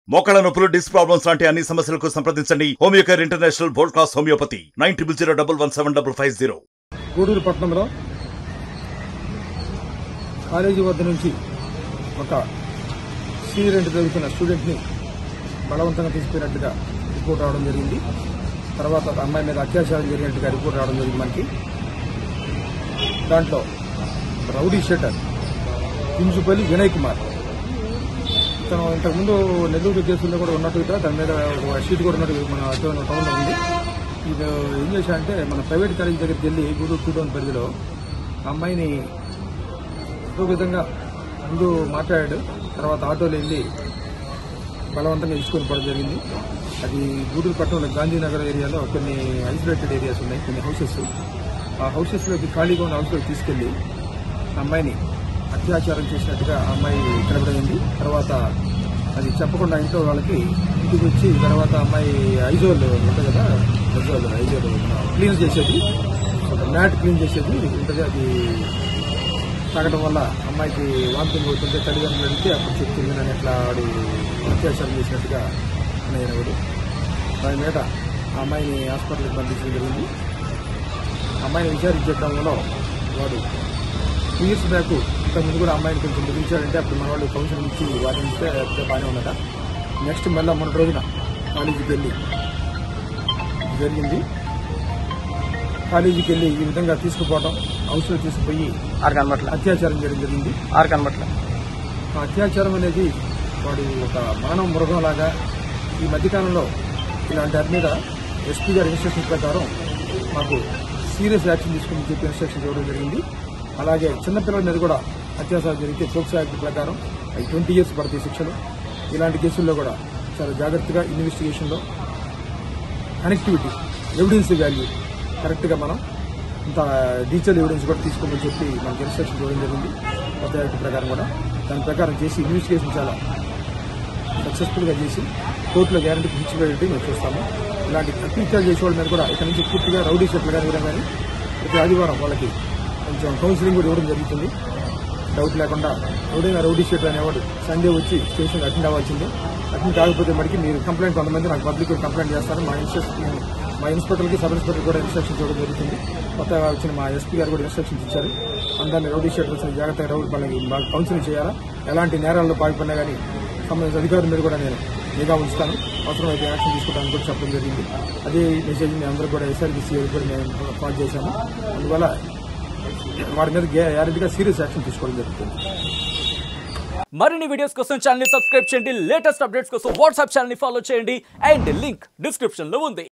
మోకాళ్ళ నొప్పులు disc problems లాంటి అన్ని సమస్యలకు సంప్రదించండి Homeocare International world class homeopathy nine triple zero double one seven double five zero Gudur పట్టణంలో కాలేజీ వద్ద నుంచి ఒక సీనియర్ ఇంటర్ చదువుతున్న స్టూడెంట్ని బలవంతంగా తీసుకుపోయినట్టుగా రిపోర్ట్ రావడం జరిగింది తర్వాత ఒక అమ్మాయి మీద అత్యాచారం జరిగినట్టుగా రిపోర్ట్ రావడం జరిగింది మనకి దాంట్లో రౌడీ షెటర్ పింజుపల్లి వినయ్ కుమార్ ఇతను ఇంతకుముందు నెల్లూరు కేసుల్లో కూడా ఉన్నట్టుగా దాని మీద ఒక షీట్ కూడా ఉన్నట్టు మన టౌన్లో ఉంది ఇది ఏం చేశారంటే మన ప్రైవేట్ కాలేజ్ దగ్గరికి వెళ్ళి గూడూరు టూ టౌన్ పరిధిలో ఆ అమ్మాయిని ఒక విధంగా ముందు మాట్లాడాడు తర్వాత ఆటోలో వెళ్ళి బలవంతంగా తీసుకొని పోవడం జరిగింది అది గూడూరు పట్టణంలో గాంధీనగర్ ఏరియాలో కొన్ని ఐసోలేటెడ్ ఏరియాస్ ఉన్నాయి కొన్ని హౌసెస్ ఆ హౌసెస్లోకి ఖాళీగా ఉన్న హౌస్లోకి తీసుకెళ్లి ఆ అమ్మాయిని అత్యాచారం చేసినట్టుగా ఆ అమ్మాయి కనబడింది తర్వాత అది చెప్పకుండా ఇంట్లో వాళ్ళకి ఇంటికి వచ్చి తర్వాత అమ్మాయి ఐజోల్ ఉంటుంది కదా ఐజోల్ ఐజోల్ క్లీన్ చేసేది ఒక మ్యాట్ క్లీన్ చేసేది ఉంటుంది అది తాగడం వల్ల అమ్మాయికి వాంతింగ్ అవుతుంటే తల్లిదండ్రులు అడిగితే అప్పుడు చెప్తుంది నన్ను ఎట్లా వాడు అత్యాచారం చేసినట్టుగా అనేవాడు దాని మీద ఆ అమ్మాయిని హాస్పిటల్కి పంపించడం జరిగింది అమ్మాయిని విచారించే క్రమంలో వాడు టూ ఇయర్స్ బ్యాక్ ఇంత ముందు కూడా అమ్మాయిని కొంచెం బెదిరించాడంటే అప్పుడు మన వాళ్ళు కౌన్సిలింగ్ ఇచ్చి వాటిని ఇస్తే అయితే బాగానే ఉన్నట నెక్స్ట్ మళ్ళీ మొన్న రోజున కాలేజీకి వెళ్ళి జరిగింది కాలేజీకి వెళ్ళి ఈ విధంగా తీసుకుపోవడం హౌస్లో తీసుకుపోయి ఆరు కనబట్ల అత్యాచారం చేయడం జరిగింది ఆరు కనబట్ల ఆ అత్యాచారం అనేది వాడు ఒక మానవ మృగంలాగా ఈ మధ్యకాలంలో ఇలాంటి వాటి మీద ఎస్పీ గారి ఇన్స్ట్రక్షన్ ప్రకారం మాకు సీరియస్ యాక్షన్ తీసుకుని చెప్పి ఇన్స్ట్రక్షన్ ఇవ్వడం జరిగింది అలాగే చిన్నపిల్లల మీద కూడా అత్యాచారం జరిగితే పోక్సో యాక్ట్ ప్రకారం అవి ట్వంటీ ఇయర్స్ పడతాయి శిక్షలు ఇలాంటి కేసుల్లో కూడా చాలా జాగ్రత్తగా ఇన్వెస్టిగేషన్లో కనెక్టివిటీ ఎవిడెన్స్ వాల్యూ కరెక్ట్గా మనం ఇంత డిజిటల్ ఎవిడెన్స్ కూడా తీసుకోమని చెప్పి మనకి ఇన్స్ట్రక్షన్ ఇవ్వడం జరిగింది కొత్త యాక్ట్ ప్రకారం కూడా దాని ప్రకారం చేసి ఇన్వెస్టిగేషన్ చాలా సక్సెస్ఫుల్గా చేసి కోర్టులో గ్యారంటీ ఇచ్చిపోయేట్టు మేము చూస్తాము ఇలాంటి అత్యుత్యాలు చేసే వాళ్ళ మీద కూడా ఇక్కడ నుంచి పూర్తిగా రౌడీ షెట్లు కానీ ఇవ్వడం కానీ ప్రతి ఆదివారం వాళ్ళకి కొంచెం కౌన్సిలింగ్ కూడా ఇవ్వడం జరుగుతుంది డౌట్ లేకుండా ఎవడైనా రౌడీ షెట్ అనేవాడు సండే వచ్చి స్టేషన్ అటెండ్ అవ్వాల్సిందే అటెండ్ కాకపోతే మటుకి మీరు కంప్లైంట్ కొంతమంది నాకు పబ్లిక్ కంప్లైంట్ చేస్తారు మా ఇన్స్ట్రక్షన్ మా ఇన్స్పెక్టర్కి సబ్ ఇన్స్పెక్టర్ కూడా ఇన్స్ట్రక్షన్స్ ఇవ్వడం జరుగుతుంది కొత్తగా వచ్చిన మా ఎస్పీ గారు కూడా ఇన్స్ట్రక్షన్స్ ఇచ్చారు అందరినీ రౌడీ షెట్ వచ్చిన జాగ్రత్తగా రౌడీ వాళ్ళకి బాగా కౌన్సిలింగ్ చేయాలా ఎలాంటి నేరాల్లో పాల్పడినా కానీ సంబంధించిన అధికారుల మీద కూడా నేను నిఘా ఉంచుతాను అవసరమైతే యాక్షన్ తీసుకుంటానని కూడా చెప్పడం జరిగింది అదే మెసేజ్ మీ అందరూ కూడా ఎస్ఆర్బీసీ కూడా మేము పాస్ చేశాము అందువల్ల వారి మీద గ్యారెంటీగా సీరియస్ యాక్షన్ తీసుకోవడం జరుగుతుంది మరిన్ని వీడియోస్ కోసం ఛానల్ సబ్స్క్రైబ్ చేయండి లేటెస్ట్ అప్డేట్స్ కోసం వాట్సాప్ ఛానల్ ఫాలో చేయండి అండ్ లింక్ డిస్క్రిప్షన్ లో ఉంది